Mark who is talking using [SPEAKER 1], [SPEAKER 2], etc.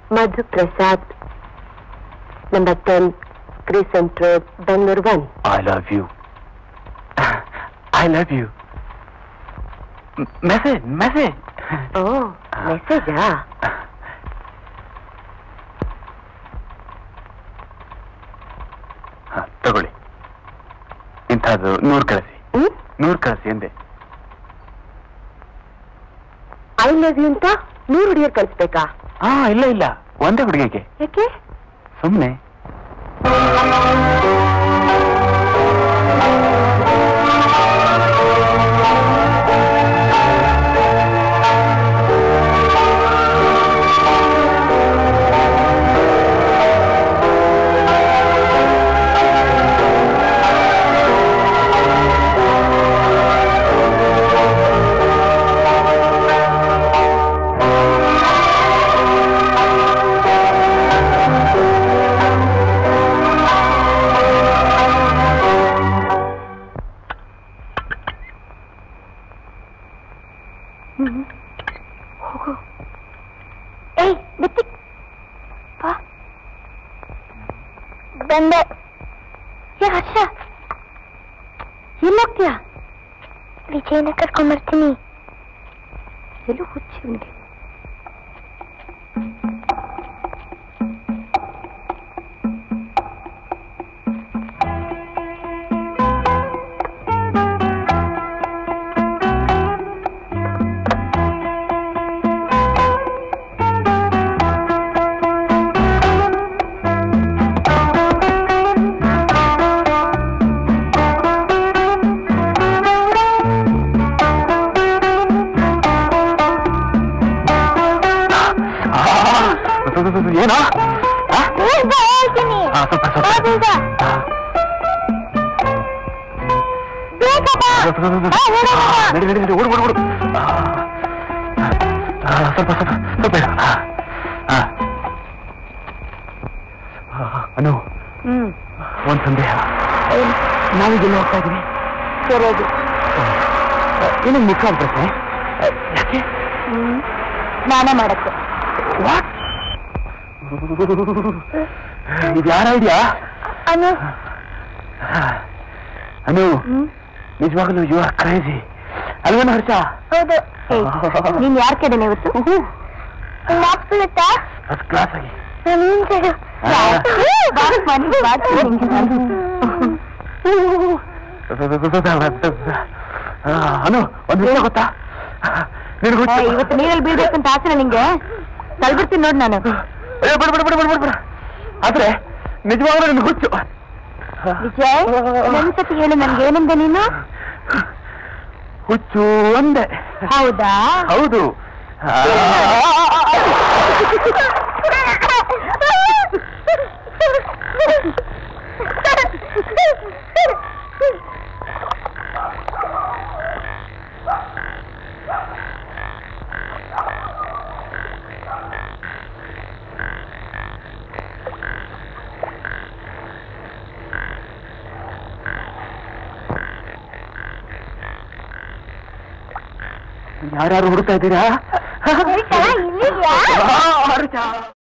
[SPEAKER 1] Madhu Prasad number ten crescent road Bengaluru one
[SPEAKER 2] I love you I love you message message
[SPEAKER 1] ಓ ಮೆಸೇಜಾ
[SPEAKER 2] ತಗೊಳ್ಳಿ ಇಂಥದ್ದು ನೂರು ಕಳಿಸಿ
[SPEAKER 1] ಹ್ಮ್
[SPEAKER 2] ನೂರು ಕಳಿಸಿ ಎಂದೆ
[SPEAKER 1] ಐ ಲವ್ ಯು ಅಂತ ನೂರು ಹುಡುಗಿಯರ್ ಕಳಿಸ್ಬೇಕಾ
[SPEAKER 2] ಹಾ ಇಲ್ಲ ಇಲ್ಲ ಒಂದೇ ಹುಡುಗಿಗೆ
[SPEAKER 1] ಯಾಕೆ
[SPEAKER 2] ಸುಮ್ಮನೆ
[SPEAKER 1] ಹೋಗು ಏಯ್ ಬಿತ್ತಿ ಬಾ ಬಂದೆ ಏ ಹರ್ಷ ಎಲ್ಲೋಗ್ತೀಯಾ ವಿಜಯನ ಕರ್ಕೊಂಬರ್ತೀನಿ ಎಲ್ಲೂ ಹುಚ್ಚಿ ಉಂಟೆ
[SPEAKER 2] ಏನೋ ಆ?
[SPEAKER 1] ಹೇಳ್ತೀನಿ
[SPEAKER 2] ಆ, ಸ್ವಲ್ಪ ಸ್ವಲ್ಪ ಆ, ಸ್ವಲ್ಪ, ಸ್ವಲ್ಪ, ಸ್ವಲ್ಪ. ಆ, ನಡಿ ನಡಿ ನಡಿ ಓಡು ಓಡು ಓಡು ಆ, ಆ, ಸ್ವಲ್ಪ ಸ್ವಲ್ಪ ಸ್ವಲ್ಪ ಇರು. ಆ, ಆ. ಆ, ಅನು
[SPEAKER 1] ಹ್ಮ್
[SPEAKER 2] ಒಂದ್ ಸಂದೇಹ ನಾವೀಗೆಲ್ಲ ಹೋಗ್ತಾ ಇದೀವಿ
[SPEAKER 1] ಸರಿಯಾಗಿ
[SPEAKER 2] ನಿನಗೆ ಮುಖ ಆಗ್ಬಿಡುತ್ತೆ ಯಾಕೆ
[SPEAKER 1] ಹ್ಮ್ ಸ್ನಾನ ಮಾಡಕ್ಕೆ
[SPEAKER 2] ವಾಟ್ ಇದು ಯಾರ ಐಡಿಯಾ
[SPEAKER 1] ಅನು
[SPEAKER 2] ಅನು
[SPEAKER 1] ಹ್ಮ್
[SPEAKER 2] ನಿಜವಾಗಲೂ ಯು ಆರ್ ಕ್ರೇಜಿ ಅಲ್ವೇನು ಹರ್ಷ
[SPEAKER 1] ಹೌದು ನೀನ್ ಯಾರ್ ಕಡೆನೆ ಇವತ್ತು ನಾಪ್ಸುತ್ತಾ
[SPEAKER 2] ಫಸ್ಟ್ ಕ್ಲಾಸ್ ಆಗಿ
[SPEAKER 1] ನೀನ್ ಕಡೆ
[SPEAKER 2] ಆ. ಆ, ಅನು ಒಂದ್ ವಿಷಯ ಗೊತ್ತಾ ನಿನಗೆ
[SPEAKER 1] ಇವತ್ತು ನೀರಲ್ಲಿ ಬೀಳ್ಬೇಕಂತ ಆಸೆ ನಿಂಗೆ ತಳ್ಬಿಡ್ತೀನಿ ನೋಡ್ ನಾನು
[SPEAKER 2] ಅಯ್ಯೋ ಬಿಡು ಬಿಡು ಬಿಡು ಬಿಡು ಬಿಡು ಬಿಡು ಆದ್ರೆ ನಿಜವಾಗ್ಲೂ ನಿನ್ಗೆ ಹುಚ್ಚು
[SPEAKER 1] ವಿಜಯ್ ನನ್ಸತಿ ಹೇಳು ನನ್ಗೆ ಏನಂದೆ ನೀನು
[SPEAKER 2] ಹುಚ್ಚು ಒಂದೇ
[SPEAKER 1] ಹೌದಾ
[SPEAKER 2] ಹೌದು ಆ, ಯಾರ್ಯಾರು ಹುಡುಕ್ತಾ ಇದ್ದೀರಾ
[SPEAKER 1] ಇಲ್ಲಿದ್ಯಾ?
[SPEAKER 2] ಆ, ಹರ್ಷ